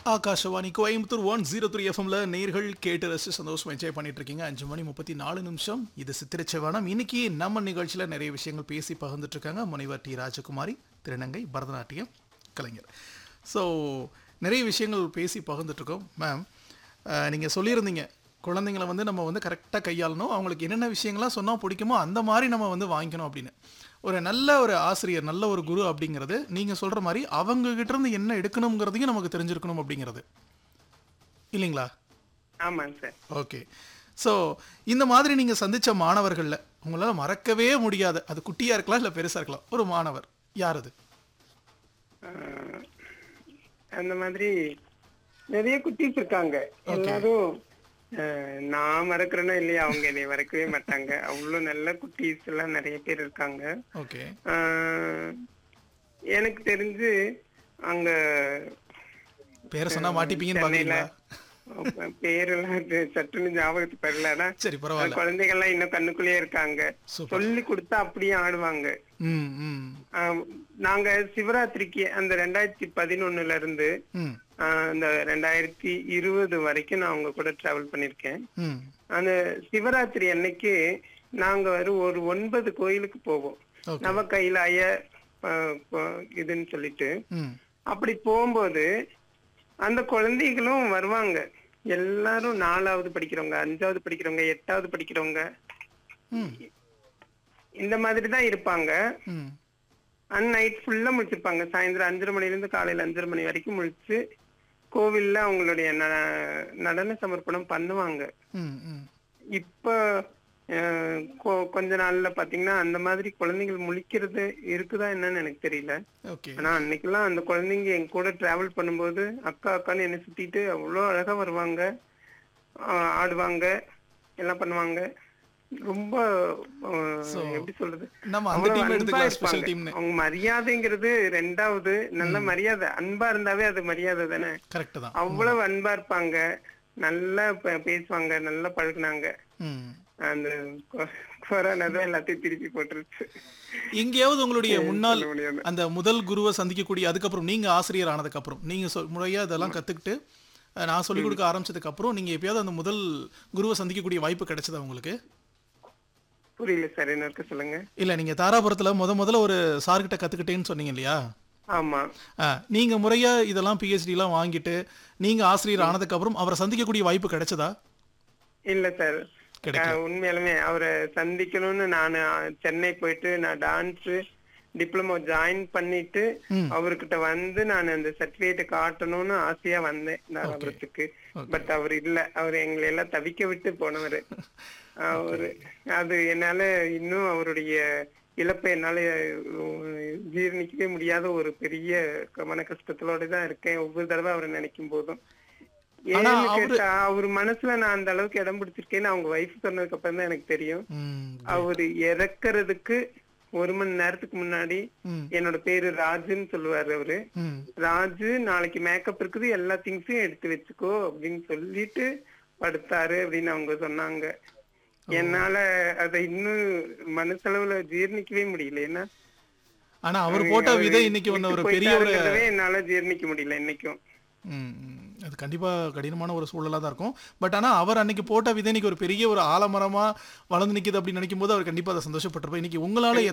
Akashvani Coimbatore one zero three எஃப்எம்ல நேர்கள் கேட்டு ரசித்து சந்தோஷமா என்ஜாய் பண்ணிட்டு இருக்கீங்க அஞ்சு மணி முப்பத்தி நாலு நிமிஷம் இது சித்திரச்சவானம் இன்னைக்கு நம்ம நிகழ்ச்சியில் நிறைய விஷயங்கள் பேசி பகிர்ந்துட்டு இருக்காங்க முனைவர் டி ராஜகுமாரி திருநங்கை பரதநாட்டியம் கலைஞர் ஸோ நிறைய விஷயங்கள் பேசி பகிர்ந்துட்டு இருக்கோம் மேம் நீங்கள் சொல்லியிருந்தீங்க குழந்தைங்களை வந்து நம்ம வந்து கரெக்டாக கையாளணும் அவங்களுக்கு என்னென்ன விஷயங்கள்லாம் சொன்னால் பிடிக்குமோ அந்த மாதிரி நம்ம வந்து வாங்கிக்கணும் அப்படின்னு ஒரு நல்ல ஒரு ஆசிரியர் நல்ல ஒரு குரு அப்படிங்கிறது நீங்கள் சொல்கிற மாதிரி அவங்க கிட்ட இருந்து என்ன எடுக்கணுங்கிறதையும் நமக்கு தெரிஞ்சிருக்கணும் அப்படிங்கிறது இல்லைங்களா ஆமாங்க சார் ஓகே ஸோ இந்த மாதிரி நீங்கள் சந்தித்த மாணவர்களில் உங்களால் மறக்கவே முடியாத அது குட்டியாக இருக்கலாம் இல்லை பெருசாக இருக்கலாம் ஒரு மாணவர் யார் அது ஆஹ் அந்த மாதிரி நிறைய குட்டீஸ் இருக்காங்க எல்லாரும் ஆஹ் நான் மறக்கிறேனோ இல்லையா அவங்க என்னை மறக்கவே மாட்டாங்க அவ்வளவு நல்ல குட்டீஸ் எல்லாம் நிறைய பேர் இருக்காங்க ஓகே ஆஹ் எனக்கு தெரிஞ்சு அங்க பேரை சொன்னால் மாட்டிப்பீங்கன்னு சென்னையில பார்க்குறீங்களா பேரெல்லாம் இது சட்டுன்னு ஞாபகத்துக்கு வரல ஆனா சரி பரவாயில்ல குழந்தைகள்லாம் இன்னும் கண்ணுக்குள்ளேயே இருக்காங்க சூப்பர் சொல்லி கொடுத்தா அப்படியே ஆடுவாங்க ம் ம் ஆஹ் நாங்க சிவராத்திரிக்கு அந்த ரெண்டாயிரத்தி பதினொன்னுல இருந்து ம் ஆஹ் அந்த ரெண்டாயிரத்தி இருபது வரைக்கும் நான் அவங்க கூட டிராவல் பண்ணிருக்கேன் ம் அந்த சிவராத்திரி அன்னைக்கு நாங்க ஒரு ஒரு ஒன்பது கோயிலுக்கு போவோம் ஓகே நவ கைலாய ஆஹ் கோ- இதுன்னு சொல்லிட்டு ம் அப்படி போகும்போது அந்த குழந்தைகளும் வருவாங்க எல்லாரும் நாலாவது படிக்கிறவங்க அஞ்சாவது படிக்கிறவங்க எட்டாவது படிக்கிறவங்க ம் இந்த மாதிரி தான் இருப்பாங்க ம் அண்ட் நைட் ஃபுல்லா முழிச்சிருப்பாங்க சாயந்தரம் அஞ்சரை மணில இருந்து காலையில அஞ்சரை மணி வரைக்கும் முழிச்சு கோவில்ல அவங்களுடைய ந- நடன சமர்ப்பணம் பண்ணுவாங்க ம் ம் இப்ப அஹ், கொ- கொஞ்ச நாள்ல பாத்தீங்கன்னா அந்த மாதிரி குழந்தைகள் முழிக்கிறது இருக்குதா என்னன்னு எனக்கு தெரியல ஓகே ஆனா அன்னைக்கெல்லாம் அந்த குழந்தைங்க என் கூட டிராவல் பண்ணும்போது அக்கா அக்கான்னு என்ன சுத்திட்டு அவ்வளோ அழகா வருவாங்க ஆஹ் ஆடுவாங்க எல்லாம் பண்ணுவாங்க ரொம்ப ஆஹ், So, எப்படி சொல்றது நம்ம அந்த அவ்வளவு டீம் அன்பா எடுத்துக்கலாம் ஸ்பெஷல் இருப்பாங்க. டீம்னு அவங்க மரியாதைங்கிறது ரெண்டாவது நல்ல மரியாதை அன்பா இருந்தாவே அது மரியாதை தானே கரெக்ட் தான் அவ்வளவு அன்பா இருப்பாங்க நல்லா ப- பேசுவாங்க நல்லா பழகுனாங்க ம் அந்த கொ- கொரோனா தான் எல்லாத்தையும் திருப்பி போட்டுருச்சு எங்கேயாவது உங்களுடைய முன்னாள் சொல்ல முடியாது அந்த முதல் குருவை சந்திக்கக்கூடிய அதுக்கப்புறம் நீங்க ஆசிரியர் ஆனதுக்கு அப்புறம் நீங்க சொல் முறையா இதெல்லாம் கத்துக்கிட்டு அஹ், நான் சொல்லிக் கொடுக்க ஆரம்பிச்சதுக்கு அப்புறம் நீங்க எப்பயாவது அந்த முதல் குருவை சந்திக்கக்கூடிய வாய்ப்பு கிடைச்சதா உங்களுக்கு புரியல சார் என்ன இருக்கு சொல்லுங்க இல்ல நீங்க தாராபுரத்துல முத முதல்ல ஒரு சார்கிட்ட கத்துக்கிட்டேன்னு சொன்னீங்க இல்லையா ஆமா அஹ், நீங்க முறையா இதெல்லாம் பிஹெச்டி எல்லாம் வாங்கிட்டு நீங்க ஆசிரியர் ஆனதுக்கு அப்புறம் அவரை சந்திக்கக்கூடிய வாய்ப்பு கிடைச்சதா இல்ல சார் கிடைக்கல. உண்மையாலுமே அவரை சந்திக்கணும்னு நான் சென்னை போயிட்டு நான் டான்ஸ் டிப்ளமோ ஜாயின் பண்ணிட்டு ம். அவர்கிட்ட வந்து நான் அந்த சர்டிபிகேட் காட்டணும்னு ஆசையா வந்தேன் தாராபுரத்துக்கு பட் அவர் இல்ல அவர் எங்களை எல்லாம் தவிக்க விட்டு போனவர் அவரு அது என்னால இன்னும் அவருடைய இழப்பை என்னால அஹ், ஜீரணிக்கவே முடியாத ஒரு பெரிய மன கஷ்டத்தோட தான் இருக்கேன் ஒவ்வொரு தடவை அவரை நினைக்கும் போதும் ஆனா ஏன்னு அவரு- கேட்டா அவர் மனசுல நான் அந்த அளவுக்கு இடம் பிடிச்சிருக்கேன்னு அவங்க வைஃப் சொன்னதுக்கு அப்புறம் தான் எனக்கு தெரியும் ம் அவரு இறக்குறதுக்கு ஒரு மணி நேரத்துக்கு முன்னாடி ம் என்னோட பேரு ராஜுன்னு சொல்லுவாரு அவரு ம் ராஜு நாளைக்கு மேக்கப் இருக்குது எல்லா திங்ஸையும் எடுத்து வச்சுக்கோ அப்படின்னு சொல்லிட்டு படுத்தாரு அப்படின்னு அவங்க சொன்னாங்க என்னால அதை இன்னும் மனசளவுல ஜீர்ணிக்கவே முடியல ஏன்னா ஆனா அவர் போட்ட அவரு விதை இன்னைக்கு ஒன்று ஒரு விட்டு பெரிய ஒரு போயிட்டாருங்கிறதவே என்னால ஜீர்ணிக்க முடியல இன்னைக்கும் ம், ம். அது கண்டிப்பா கடினமான ஒரு சூழலா தான் இருக்கும் பட் ஆனா அவர் அன்னைக்கு போட்ட விதை இன்னைக்கு ஒரு பெரிய ஒரு ஆலமரமா வளர்ந்து நிக்குது அப்படின்னு நினைக்கும் போது அவர் கண்டிப்பா அதை சந்தோஷப்பட்டிருப்பார் இன்னைக்கு உங்களால